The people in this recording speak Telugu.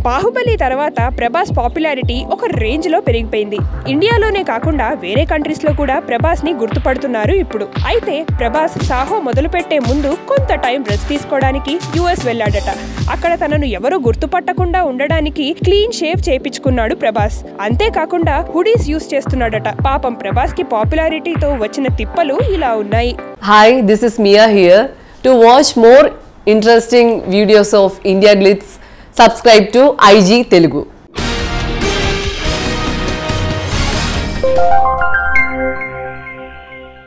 బాహుబలి తర్వాత ప్రభాస్ పాపులారిటీ ఒక రేంజ్ లో పెరిగిపోయింది ఇండియాలోనే కాకుండా వేరే కంట్రీస్ లో కూడా ప్రభాస్ ని గుర్తుపడుతున్నారు ఇప్పుడు అయితే ప్రభాస్ సాహో మొదలుపెట్టే ముందు కొంత టైం రెస్ట్ తీసుకోవడానికి యుఎస్ వెళ్ళాడట అక్కడ తనను ఎవరు గుర్తుపట్టకుండా ఉండడానికి క్లీన్ షేవ్ చేపించుకున్నాడు ప్రభాస్ అంతేకాకుండా హుడీస్ యూస్ చేస్తున్నాడట పాపం ప్రభాస్ కి పాపులారిటీతో వచ్చిన తిప్పలు ఇలా ఉన్నాయి Hi, this is Mia here. To watch more interesting videos of India Glitz, subscribe to IG Telugu.